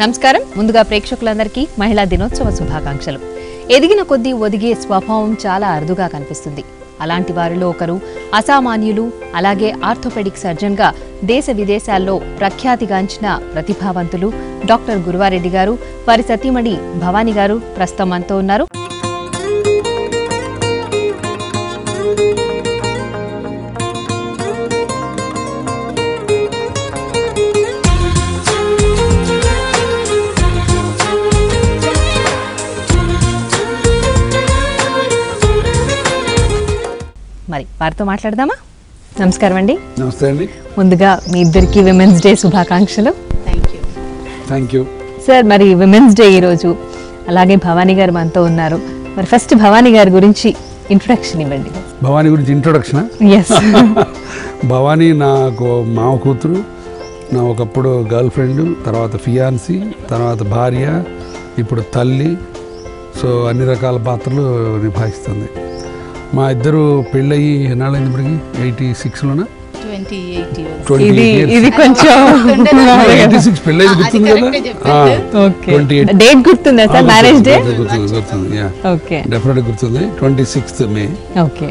నమస్కారం ముందుగా ప్రేక్షకులందరికీ మహిళా దినోత్సవ శుభాకాంక్షలు ఎదిగిన కొద్దీ ఒదిగే స్వభావం చాలా అరుదుగా కనిపిస్తుంది అలాంటి వారిలో ఒకరు అసామాన్యులు అలాగే ఆర్థోపెడిక్ సర్జన్గా దేశ విదేశాల్లో ప్రఖ్యాతిగాంచిన ప్రతిభావంతులు డాక్టర్ గురువారెడ్డి గారు వారి సతీమణి భవానీ గారు ప్రస్తుతం మనతో ఉన్నారు మరి వారితో మాట్లాడదామా నమస్కారం అండి నమస్తే అండి ముందుగా మీ ఇద్దరికి విమెన్స్ డే శుభాకాంక్షలు thank you thank you sir మరి విమెన్స్ డే ఈరోజు అలాగే భవానీ గారు మనతో ఉన్నారు మరి ఫస్ట్ భవానీ గారి గురించి ఇంట్రొడక్షన్ ఇవ్వండి భవానీ గురించి ఇంట్రొడక్షన్ ఎస్ భవానీ నాకు మామ కూతురు నా ఒకప్పుడు గర్ల్ ఫ్రెండ్ తర్వాత ఫియాన్సీ తర్వాత భార్య ఇప్పుడు తల్లి సో అన్ని రకాల పాత్రలు నిభాయిస్తుంది మా ఇద్దరు పెళ్ళయి ఎన్నాళ్ళైంది ఇప్పటికి ఎయిటీ సిక్స్లోనా ట్వంటీ ఎయిట్ ఇయర్స్ ట్వంటీ ఇది ఇది కొంచెం ఎయిటీ సిక్స్ పెళ్ళైంది గుర్తుంది correct కదా చెప్పారు. ఓకే ట్వంటీ ఎయిట్ డేట్ గుర్తుందా సార్ మ్యారేజ్ డే గుర్తుంది గుర్తుంది యా ఓకే డెఫినెట్గా గుర్తుంది twenty sixth May okay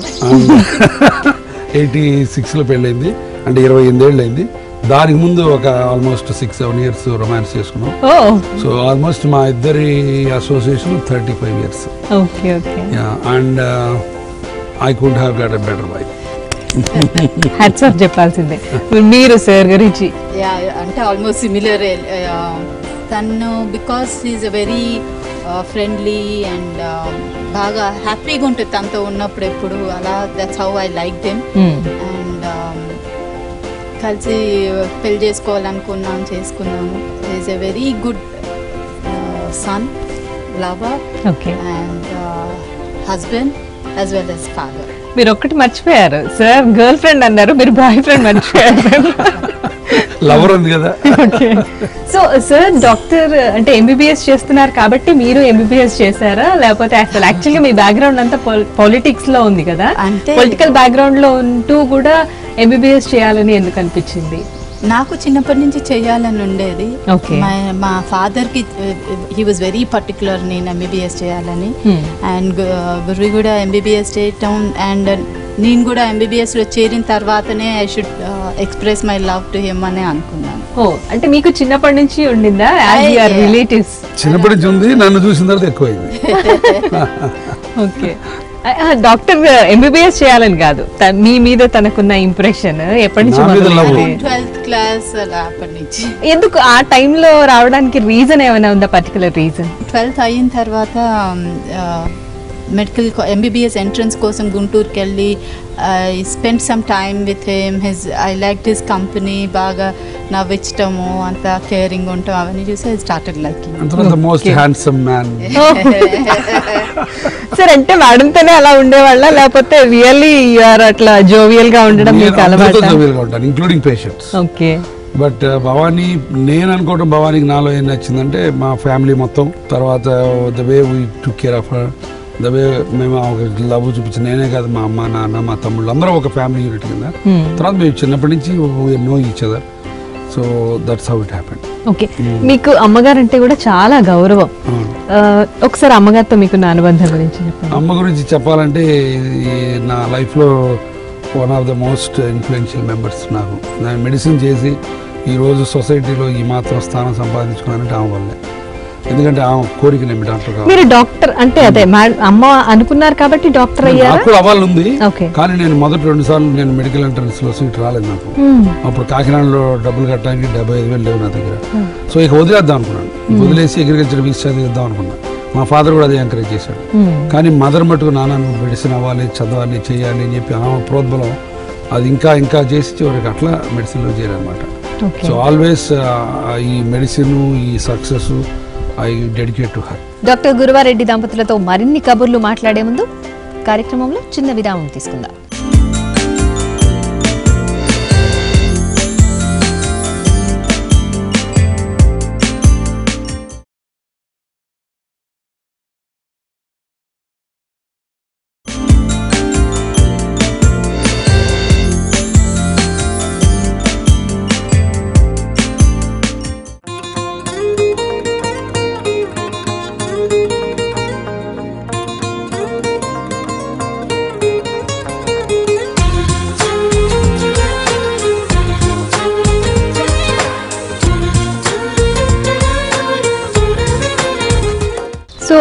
eighty సిక్స్లో పెళ్ళైంది అంటే ఇరవై ఎనిమిదేళ్ళు అయింది దానికి ముందు ఒక almost six seven years romance చేసుకున్నాం ఓ సో ఆల్మోస్ట్ మా ఇద్దరి association thirty five years okay okay and I could have got a better wife hats off చెప్పాల్సిందే మీరు సార్ గురించి యా అంటే ఆల్మోస్ట్ సిమిలర్ తను because is a very friendly and బాగా హ్యాపీగా ఉంటుంది తనతో ఉన్నప్పుడు ఎప్పుడు అలా that's how I like them Hmm. And కలిసి పెళ్లి చేసుకోవాలనుకున్నాం చేసుకున్నాము is a very good son lover okay and husband as well as father మీరు ఒక్కటి మర్చిపోయారు సార్ గర్ల్ ఫ్రెండ్ అన్నారు మీరు బాయ్ ఫ్రెండ్ మర్చిపోయారు లవర్ ఉంది కదా ఓకే సో సార్ డాక్టర్ అంటే ఎంబీబీఎస్ చేస్తున్నారు కాబట్టి మీరు ఎంబీబీఎస్ చేశారా లేకపోతే అసలు యాక్చువల్గా మీ బ్యాక్గ్రౌండ్ అంతా పాలిటిక్స్ లో ఉంది కదా అంటే- పొలిటికల్ బ్యాక్గ్రౌండ్ లో ఉంటూ కూడా ఎంబీబీఎస్ చేయాలని ఎందుకు అనిపించింది నాకు చిన్నప్పటి నుంచి చేయాలని ఉండేది Okay. మా- మా ఫాదర్కి హీ వాజ్ వెరీ పర్టికులర్ నేను ఎంబీబీఎస్ చేయాలని Hmm. అండ్ గురువి కూడా ఎంబీబీఎస్ చేయటం అండ్ నేను కూడా ఎంబీబీఎస్లో చేరిన తర్వాతనే I should express my love to him అని అనుకున్నాను ఓ అంటే మీకు చిన్నప్పటి నుంచి ఉండిందా యాజ్ I- యువర్ రిలేటివ్స్ చిన్నప్పటి నుంచి ఉంది నన్ను చూసిన తర్వాత ఎక్కువైంది ఓకే డాక్టర్ ఎంబీబీఎస్ చేయాలని కాదు త- మీ మీద తనకున్న ఇంప్రెషన్ ఎప్పటి నుంచి నా మీద love. మొదలైంది? ట్వెల్త్ క్లాస్ అలా అప్పటి నుంచి ఎందుకు ఆ టైంలో రావడానికి రీజన్ ఏమైనా ఉందా పర్టికులర్ రీజన్ ట్వెల్త్ అయిన తర్వాత మెడికల్ ఎంబీబీఎస్ ఎంట్రన్స్ కోసం గుంటూరుకి వెళ్ళి I spend some time with him his I like his company బాగా నవ్వించటము అంత కేరింగ్ ఉండటం అవన్నీ చూసి ఐ స్టార్టెడ్ లైకింగ్ అంత మోస్ట్ హ్యాండ్సమ్ మ్యాన్ సార్ అంటే మేడంతోనే అలా ఉండేవాళ్ళ లేకపోతే రియల్లీ యూఆర్ అట్లా జోవియల్ గా ఉండడం మీకు అలవాటు ఉంటాను including patients okay but Bhavani నేను అనుకోవడం భవానీకి నాలో ఏం నచ్చిందంటే మా ఫ్యామిలీ మొత్తం తర్వాత the way we took care of her the way మేము ఒక లవ్ చూపించిన నేనే కాదు మా అమ్మ నాన్న మా తమ్ముళ్ళు అందరూ ఒక ఫ్యామిలీ యూనిట్ కింద తర్వాత మేము చిన్నప్పటి నుంచి know each other so that's how it happen okay మీకు అమ్మగారు అంటే కూడా చాలా గౌరవం ఆ, ఒకసారి అమ్మగారితో మీకున్న అనుబంధం గురించి చెప్పండి అమ్మ గురించి చెప్పాలంటే ఈ నా లైఫ్లో one of the most influential members నాకు నేను మెడిసిన్ చేసి ఈరోజు సొసైటీలో ఈ మాత్రం స్థానం సంపాదించుకున్నానంటే ఆమె వల్లే ఎందుకంటే ఆమె కోరిక నేను డాక్టర్ కావాలి మీరు డాక్టర్ అంటే అదే మా- అమ్మ అనుకున్నారు కాబట్టి డాక్టర్ అయ్యారా నాకు కూడా అవ్వాలని ఉంది ఓకే కానీ నేను మొదటి రెండు సార్లు నేను మెడికల్ ఎంట్రన్స్ లో సీట్ రాలేదు నాకు అప్పుడు కాకినాడలో డబ్బులు కట్టడానికి డెబ్బై ఐదు వేలు లేవు నా దగ్గర సో ఇక వదిలేద్దాం అనుకున్నాను వదిలేసి అగ్రికల్చర్ వీసా చదివిద్దాం అనుకున్నాను మా ఫాదర్ కూడా అదే ఎంకరేజ్ చేశాడు కానీ మదర్ మటుకు నాన్న నువ్వు మెడిసిన్ అవ్వాలి చదవాలి చేయాలి అని చెప్పి ఆమె ప్రోద్బలం అది ఇంకా ఇంకా చేసి చివరికి అట్లా మెడిసిన్లో చేయాలన్నమాట ఓకే సో ఆల్వేస్ ఈ మెడిసిన్ ఈ success I dedicate to her doctor Gurava Reddy దంపతులతో మరిన్ని కబుర్లు మాట్లాడే ముందు కార్యక్రమంలో చిన్న విరామం తీసుకుందాం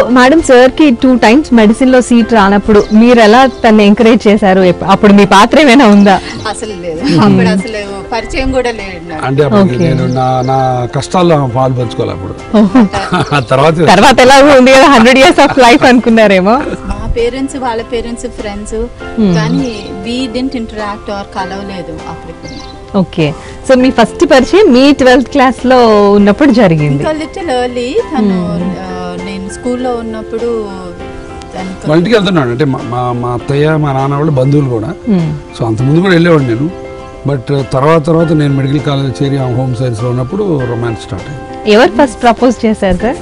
మేడం సార్ కి టూ టైమ్స్ మెడిసిన్ లో సీట్ రానప్పుడు మీరు ఎలా తను ఎంకరేజ్ చేశారు ఎప్ప- అప్పుడు మీ పాత్ర ఏమైనా ఉందా అసలు లేదు అప్పుడు అసలు పరిచయం కూడా లేదు నాకు. అంటే అప్పుడు Okay. నేను నా నా కష్టాల్లో ఆమె పాలు పంచుకోవాలి అప్పుడు ఆ తర్వాత తర్వాత ఎలా ఉంది కదా హండ్రెడ్ ఇయర్స్ ఆఫ్ లైఫ్ అనుకున్నారేమో మా పేరెంట్స్ వాళ్ళ పేరెంట్స్ ఫ్రెండ్స్ కానీ వీ డింట్ ఇంటరాక్ట్ ఆర్ కలవలేదు అప్పుడు ఓకే సో మీ ఫస్ట్ పరిచయం మీ ట్వెల్త్ క్లాస్ లో ఉన్నప్పుడు జరిగింది ఇంకా లిటిల్ ఎర్లీ తను ఆ, నేను స్కూల్లో ఉన్నప్పుడు తనకు వాళ్ళ ఇంటికి వెళ్తున్నాడు అంటే మా- మా మా అత్తయ్య మా నాన్న వాళ్ళు బంధువులు కూడా Hmm. సో అంతకుముందు కూడా వెళ్ళేవాడు నేను బట్ తర్వాత తర్వాత నేను మెడికల్ కాలేజ్ చేరి ఆ హోమ్ సైన్స్లో ఉన్నప్పుడు రొమాన్స్ స్టార్ట్ అయింది ఎవరు ఫస్ట్ ప్రపోజ్ చేశారు sir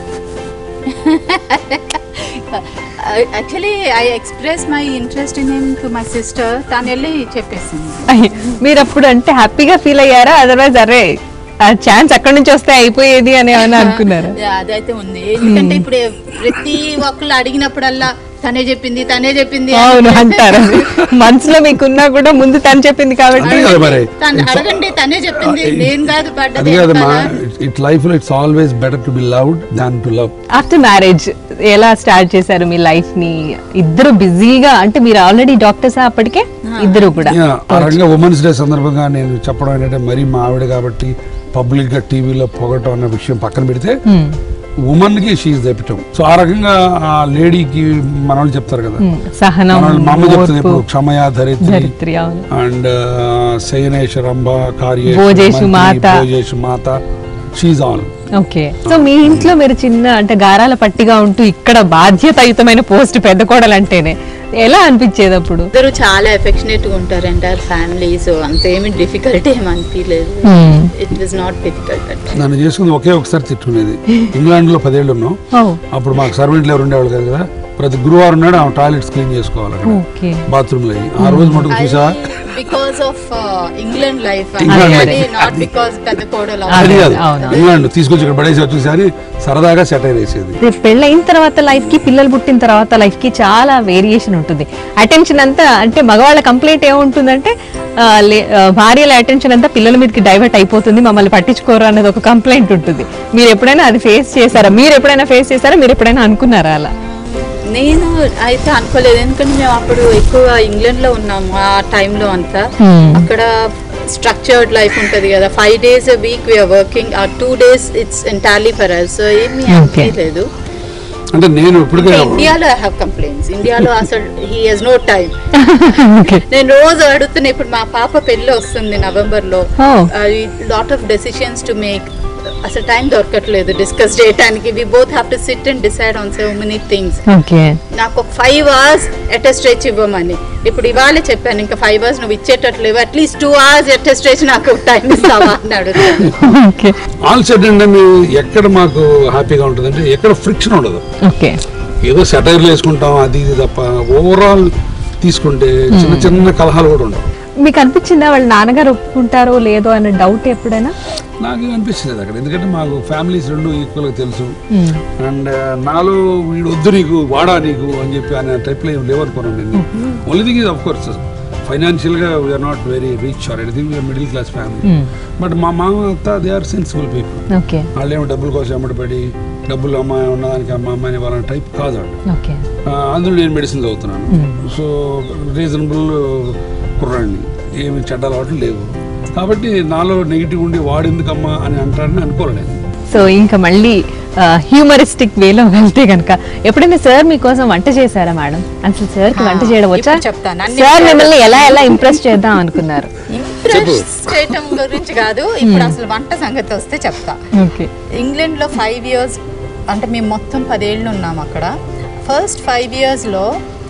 actually I express my interest in him to my sister తను వెళ్ళి చెప్పేసింది అయ్య, మీరు అప్పుడు అంటే హ్యాపీగా ఫీల్ అయ్యారా అదర్వైజ్ అరే ఆ ఛాన్స్ అక్కడి నుంచి వస్తే అయిపోయేది అని ఏమైనా అనుకున్నారా Yeah, అదైతే ఉంది ఎందుకంటే ఇప్పుడు ప్రతి ఒక్కళ్ళు అడిగినప్పుడల్లా తనే చెప్పింది తనే చెప్పింది అని అవును అంటారు మనసులో మీకున్నా కూడా ముందు తను చెప్పింది కాబట్టి అంతే కదా మరి తను అడగండి తనే చెప్పింది నేను కాదు అది పడ్డది కాదమ్మా కదా. ఇట్ లైఫ్లో it's always better to be loved than to love after marriage ఎలా స్టార్ట్ చేశారు మీ లైఫ్ ని ఇద్దరు బిజీగా అంటే మీరు ఆల్రెడీ డాక్టర్స్ అప్పటికే ఇద్దరు కూడా ఆ రకంగా ఉమెన్స్ డే సందర్భంగా నేను చెప్పడం ఏంటంటే మరీ మా ఆవిడ కాబట్టి పబ్లిక్ గా టీవీలో పొగటం అన్న విషయం పక్కన పెడితే Hmm. ఉమెన్ కి షీఈ్ దెప్పటం సో ఆ రకంగా ఆ లేడీకి మన వాళ్ళు చెప్తారు కదా Hmm. సహనం మన వాళ్ళు- మా అమ్మ చెప్తుంది ఓర్పు, ఇప్పుడు క్షమయా ధరిత్రి ధరిత్రి అవును అండ్ శయనేశ్వరంబ కార్య భోజేషు మాత. భోజేషు మాత షీజ్ ఆల్ ఓకే సో మీ ఇంట్లో మీరు చిన్న అంటే గారాల పట్టిగా ఉంటూ ఇక్కడ బాధ్యతాయుతమైన పోస్ట్ పెద్ద కోడలు అంటేనే ఎలా అనిపించేది అప్పుడు ఇద్దరు చాలా ఎఫెక్షనేట్ గా ఉంటారు ఎంటైర్ ఫ్యామిలీ సో అంతేమి డిఫికల్ట్ ఏమి అనిపించలేదు ఇట్ వాజ్ నాట్ డిఫికల్ట్ అంటే నన్ను చేసుకుంది ఒకే ఒకసారి తిట్టుకునేది ఇంగ్లాండ్ లో పదేళ్ళు ఉన్నాం ఓ అప్పుడు మాకు సర్వెంట్లు ఎవరు ఉండేవాళ్ళు కాదు కదా ప్రతి గురువారం నాడు ఆమె టాయిలెట్స్ క్లీన్ చేసుకోవాలి అక్కడ ఓకే బాత్రూమ్ లో అయ్యి. ఆ రోజు మటుకు చూసా because of England life England అది life. నాట్ బికాస్ పెద్ద కోడలు అదే, అది కాదు అవును. ఇంగ్లాండ్ తీసుకొచ్చి ఇక్కడ పడేసి వచ్చేసి అని సరదాగా సెటైర్ వేసేది రేపు పెళ్ళైన తర్వాత లైఫ్ కి పిల్లలు పుట్టిన తర్వాత లైఫ్ కి చాలా వేరియేషన్ ఉంటుంది అటెన్షన్ అంతా అంటే మగవాళ్ళ కంప్లైంట్ ఏముంటుందంటే ఆ, లే- ఆ, భార్యల అటెన్షన్ అంతా పిల్లల మీదకి డైవర్ట్ అయిపోతుంది మమ్మల్ని పట్టించుకోరు అన్నది ఒక కంప్లైంట్ ఉంటుంది మీరు ఎప్పుడైనా అది ఫేస్ చేశారా మీరు ఎప్పుడైనా ఫేస్ చేశారా మీరు ఎప్పుడైనా అనుకున్నారా అలా నేను అయితే అనుకోలేదు ఎందుకంటే మేము అప్పుడు ఎక్కువ ఇంగ్లాండ్ లో ఉన్నాము ఆ టైంలో అంతా Hmm. అక్కడ స్ట్రక్చర్డ్ లైఫ్ ఉంటది కదా five days week we're working ఆ two days it's entirely for us so ఏమీ Okay. అనిపించలేదు అంటే నేను ఇప్పటికే ఇండియాలో ఐ హావ్ కంప్లైంట్స్ ఇండియాలో అసలు he has no time okay నేను రోజు అడుగుతున్నా ఇప్పుడు మా పాప పెళ్ళి వస్తుంది నవంబర్ లో Oh. Lot of decisions to make అసలు టైం దొరకట్లేదు డిస్కస్ చేయడానికి we both have to sit and decide on so many things okay నాకు ఒక ఫైవ్ అవర్స్ అటెస్ట్రేచ్ ఇవ్వమని ఇప్పుడు ఇవాళ చెప్పాను ఇంకా ఫైవ్ అవర్స్ నువ్వు ఇచ్చేటట్లేవు అట్లీస్ట్ టూ అవర్స్ అటెస్ట్రేచ్ నాకు టైం ఇస్తావా అని అడుగుతాను ఓకే ఆల్ సెట్ అండి ఎక్కడ మాకు హ్యాపీగా ఉంటుందంటే ఎక్కడ ఫ్రిక్షన్ ఉండదు ఓకే ఏదో సెటైర్లు వేసుకుంటాం అది ఇది తప్ప ఓవరాల్ తీసుకుంటే చిన్న చిన్న కలహాలు కూడా ఉండవు మీకు అనిపించిందా వాళ్ళ నాన్నగారు ఒప్పుకుంటారో లేదో అనే డౌట్ ఎప్పుడైనా నాకు అనిపించలేదు అక్కడ ఎందుకంటే మాకు ఫ్యామిలీస్ రెండు ఈక్వల్గా తెలుసు అండ్ నాలో వీడు వద్దు నీకు వాడా నీకు అని చెప్పి అనే టైప్లో ఏం లేవనుకున్నాను నేను only thing is of course ఫైనాన్షియల్గా we're not very rich or anything we're middle class family but మా మామ అంతా they are sensible people okay వాళ్ళు ఏమో డబ్బుల కోసం ఎమ్మడిపడి డబ్బులు అమ్మాయి ఉన్నదానికి అమ్మ అమ్మాయిని వాళ్ళని టైప్ కాదు వాళ్ళు ఓకే ఆ, అందులో నేను మెడిసిన్ చదువుతున్నాను సో రీజనబుల్ కుర్రాడిని ఏమి చెడ్డ అలవాట్లు లేవు కాబట్టి నాలో నెగిటివ్ ఉండి వాడు ఎందుకమ్మా అని అంటారని అనుకోలేదు సో ఇంకా మళ్ళీ హ్యూమరిస్టిక్ వేలో వెళ్తే కనుక ఎప్పుడైనా సార్ మీకోసం వంట చేశారా మేడం అసలు సార్ కి వంట చేయడం వచ్చా ఇప్పుడు చెప్తాను. అన్ని సార్ విషయాలు మిమ్మల్ని ఎలా ఎలా ఇంప్రెస్ చేద్దాం అనుకున్నారు ఇంప్రెస్ చేయటం గురించి కాదు ఇప్పుడు అసలు వంట సంగతి వస్తే చెప్తా ఓకే ఇంగ్లాండ్ లో ఫైవ్ ఇయర్స్ అంటే మేము మొత్తం పదేళ్ళు ఉన్నాం అక్కడ ఫస్ట్ ఫైవ్ ఇయర్స్లో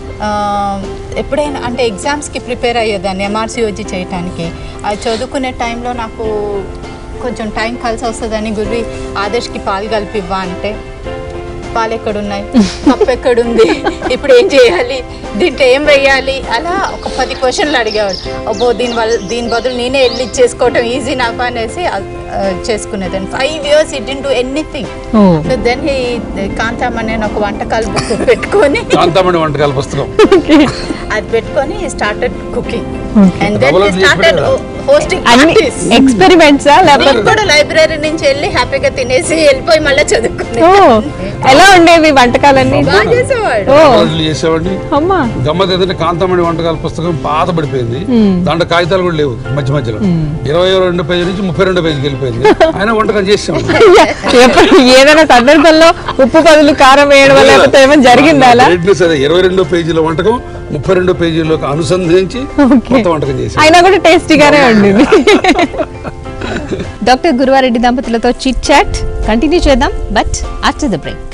ఎప్పుడైనా అంటే ఎగ్జామ్స్కి ప్రిపేర్ అయ్యేదాన్ని ఎంఆర్సీఓజీ చేయటానికి అది చదువుకునే టైంలో నాకు కొంచెం టైం కలిసి వస్తుందని గురి ఆదర్శ్కి పాలు కలిపి ఇవ్వా అంటే పాలు ఎక్కడున్నాయి కప్పు ఎక్కడుంది ఇప్పుడు ఏం చేయాలి దీంట్లో ఏం వేయాలి అలా ఒక పది క్వశ్చన్లు అడిగేవాడు అబ్బో దీని వల్ల దీని బదులు నేనే వెళ్ళి చేసుకోవటం ఈజీ నాకు అనేసి ఆ, ఆ, చేసుకునేదాన్ని five years it do anything oh so then ఈ కాంతామణి అని ఒక వంటకాల బుక్ పెట్టుకొని కాంతామణి వంటకాల పుస్తకం అది పెట్టుకొని started cooking Okay. And then Double చేసి స్టార్టెడ్ పెట్టారా? హోస్టింగ్ అన్ని పార్టీస్ ఎక్స్పెరిమెంట్సా లేకపోతే నేను కూడా లైబ్రరీ నుంచి వెళ్ళి హ్యాపీగా తినేసి వెళ్ళిపోయి మళ్ళీ చదువుకునే ఓ ఎలా ఉండేవి వంటకాలన్నీ బాగా చేసేవాడు ఓ రోజులు చేసేవాడిని అమ్మా గమ్మత్ ఏంటంటే కాంతమణి వంటకాల పుస్తకం పాత పడిపోయింది దాంట్లో కాగితాలు కూడా లేవు మధ్య మధ్యలో ఇరవై రెండు పేజీ నుంచి ముప్పై రెండు పేజీకి వెళ్ళిపోయింది ఆయన వంటకం చేసాం ఎప్పుడు ఏదైనా సందర్భంలో ఉప్పు బదులు కారం వేయడం వల్ల లేకపోతే ఏమైనా జరిగిందా అలా Greatness అదే ఇరవై రెండో పేజీల వంటకం ముప్పై రెండో పేజీలోకి అనుసంధించి కొత్త వంటకం చేసాం అయినా కూడా టేస్టీగానే ఉండేది డాక్టర్ గురువారెడ్డి దంపతులతో చిట్ చాట్ కంటిన్యూ చేద్దాం but after the break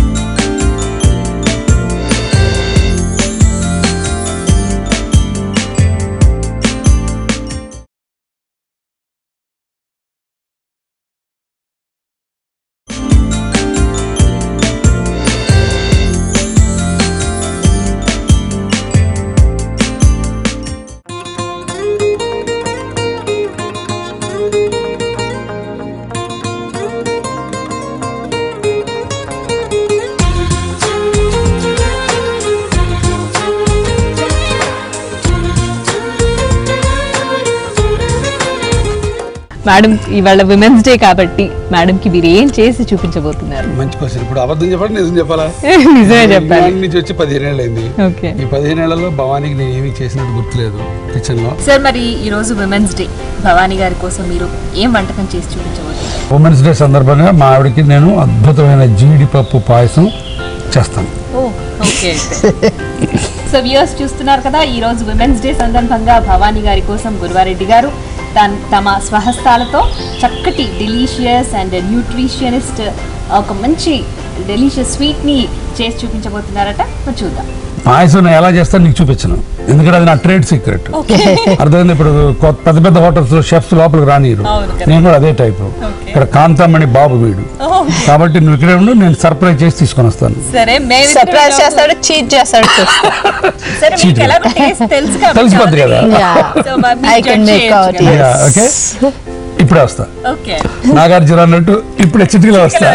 madam ఇవాళ విమెన్స్ డే కాబట్టి మేడం కి మీరు ఏం చేసి చూపించబోతున్నారు మంచి క్వశ్చన్ ఇప్పుడు అబద్ధం చెప్పండి నిజం చెప్పాలా నిజమే చెప్పాలి ఇంగ్లాండ్ నుంచి వచ్చి పదిహేను ఏళ్ళు అయింది ఓకే ఈ పదిహేను ఏళ్లలో భవానీకి నేను ఏమీ చేసినట్టు గుర్తులేదు కిచెన్ లో సార్ మరి ఈ రోజు విమెన్స్ డే భవానీ గారి కోసం మీరు ఏం వంటకం చేసి చూపించబోతున్నారు ఉమెన్స్ డే సందర్భంగా మా ఆవిడకి నేను అద్భుతమైన జీడిపప్పు పాయసం చేస్తాను ఓ ఓకే సో వ్యూయర్స్ చూస్తున్నారు కదా ఈ రోజు విమెన్స్ డే సందర్భంగా భవానీ గారి కోసం గురువారెడ్డి గారు తన్ తమ స్వహస్తాలతో చక్కటి డెలీషియస్ అండ్ న్యూట్రిషియనిస్ట్ ఒక మంచి డెలీషియస్ స్వీట్ని చేసి చూపించబోతున్నారట మరి చూద్దాం పాయసం నేను ఎలా చేస్తాను నీకు చూపించను ఎందుకంటే అది నా ట్రేడ్ సీక్రెట్ అర్థమైంది ఇప్పుడు కొత్త- పెద్ద పెద్ద హోటల్స్ లో షెఫ్స్ లోపలికి రానియరు అవును కదా. నేను కూడా అదే టైప్ ఇక్కడ కాంతామణి బాబు వీడు కాబట్టి నువ్వు ఇక్కడే ఉండు నేను సర్ప్రైజ్ చేసి తీసుకొని వస్తాను సరే సర్ప్రైజ్ చేస్తాడు చీట్ చేస్తాడు చూస్తా. సరే మీకు ఎలా టేస్ట్ తెలుసు తెలిసిపోద్ది కదా Yeah. I can make out, yeah. Okay ఇప్పుడే వస్తా ఓకే నాగార్జున అన్నట్టు ఇప్పుడే చిటికలో వస్తా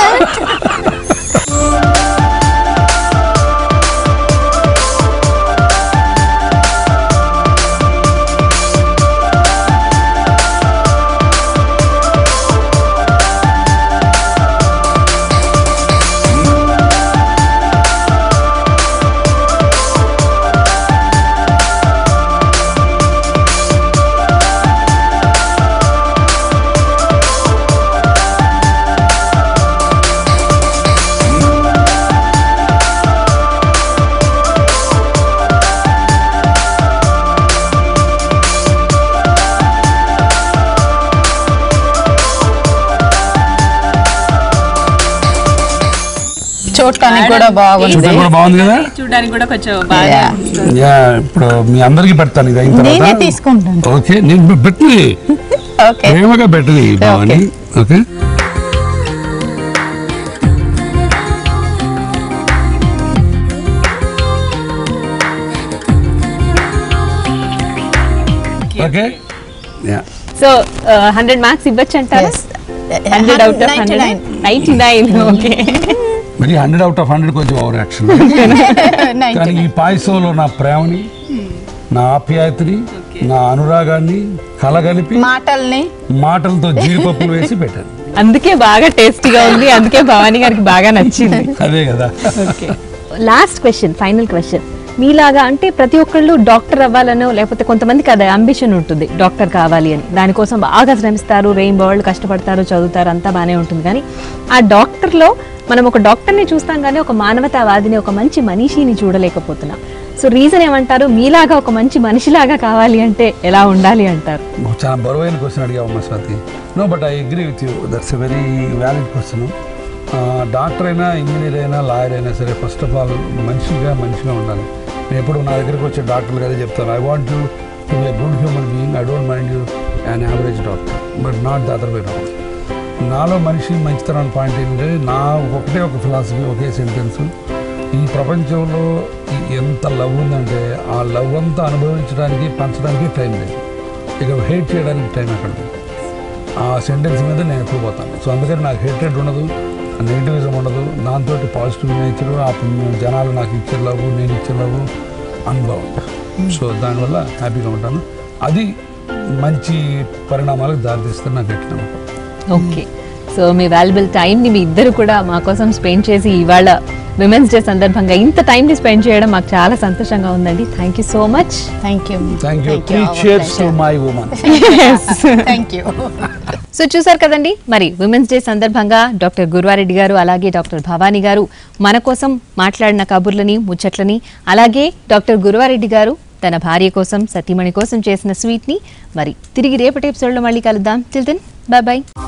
చూడటానికి కూడా బాగుంది చూడటం కూడా బాగుంది కదా చూడడానికి కూడా కొంచెం బాగా Yeah. అనిపిస్తుంది. యా ఇప్పుడు మీ అందరికి పెడతాను ఇది అయిన నేనే తర్వాత తీసుకుంటాను ఓకే నేను పెట్టింది ఓకే ప్రేమగా పెట్టింది బావని okay okay yeah so hundred marks ఇవ్వచ్చు అంటారా hundred out of hundred ninety nine okay మరి హండ్రెడ్ అవుట్ ఆఫ్ హండ్రెడ్ కొంచెం ఓవర్ యాక్షన్ కానీ ఈ పాయసంలో నా ప్రేమని నా ఆప్యాయతని నా అనురాగాన్ని కలగలిపి మాటల్ని మాటలతో జీడిపప్పులు వేసి పెట్టాను అందుకే బాగా టేస్టీగా ఉంది అందుకే భవానీ గారికి బాగా నచ్చింది అదే కదా okay last question final question మీలాగా అంటే ప్రతి ఒక్కళ్ళు డాక్టర్ అవ్వాలనో లేకపోతే కొంతమందికి అది అంబిషన్ ఉంటుంది డాక్టర్ కావాలి అని దానికోసం బాగా శ్రమిస్తారు రెయిన్ వాళ్ళు కష్టపడతారు చదువుతారు అంతా బాగానే ఉంటుంది కానీ ఆ డాక్టర్లో మనం ఒక డాక్టర్ని చూస్తాం కానీ ఒక మానవతావాదిని ఒక మంచి మనిషిని చూడలేకపోతున్నాం సో రీజన్ ఏమంటారు మీలాగా ఒక మంచి మనిషిలాగా కావాలి అంటే ఎలా ఉండాలి అంటారు నువ్వు చాలా బరువైన క్వశ్చన్ అడిగావు Swathi no but I agree with you that's a very valid question doctor అయినా ఇంజనీర్ అయినా లాయర్ అయినా సరే ఫస్ట్ ఆఫ్ ఆల్ మనిషిగా మనిషిగా ఉండాలి నేను ఎప్పుడు నా దగ్గరికి వచ్చే డాక్టర్లు అదే చెప్తాను I want you to be good human being I don't mind you an average doctor but not the other way round నాలో మనిషి మంచితనం పాయింట్ ఏంటంటే నా ఒకటే ఒక ఫిలాసఫీ ఒకే సెంటెన్స్ ఈ ప్రపంచంలో ఈ- ఎంత లవ్ ఉందంటే ఆ లవ్ అంతా అనుభవించడానికి పంచడానికి టైం లేదు ఇక హేట్ చేయడానికి టైం ఎక్కడ ఉంది ఆ సెంటెన్స్ మీద నేను ఎక్కువ పోతాను సో అందుకని నాకు హేటెడ్ ఉండదు నెగిటివిజం ఉండదు దాంతో పాజిటివ్ నేచర్ ఆ జనాలు నాకు ఇచ్చే లవ్ నేను ఇచ్చే లవ్ అనుభవం సో దానివల్ల హ్యాపీగా ఉంటాను అది మంచి పరిణామాలకు దారితీస్తుంది నాకు గట్టి నమ్మకం ఓకే సో మీ వాల్యుబుల్ టైంని మీ ఇద్దరు కూడా మా కోసం స్పెండ్ చేసి ఇవాళ విమెన్స్ డే సందర్భంగా ఇంత టైంని స్పెండ్ చేయడం మాకు చాలా సంతోషంగా ఉందండి thank you so much thank you thank you three cheers to my woman thank you so చూసారు కదండి మరి విమెన్స్ డే సందర్భంగా డాక్టర్ గురువారెడ్డి గారు అలాగే డాక్టర్ భవానీ గారు మన కోసం మాట్లాడిన కబుర్లని ముచ్చట్లని అలాగే డాక్టర్ గురువారెడ్డి గారు తన భార్య కోసం సతీమణి కోసం చేసిన స్వీట్ని మరి తిరిగి రేపటి ఎపిసోడ్లో మళ్ళీ కలుద్దాం చిల్డ్రన్ బాయ్ బాయ్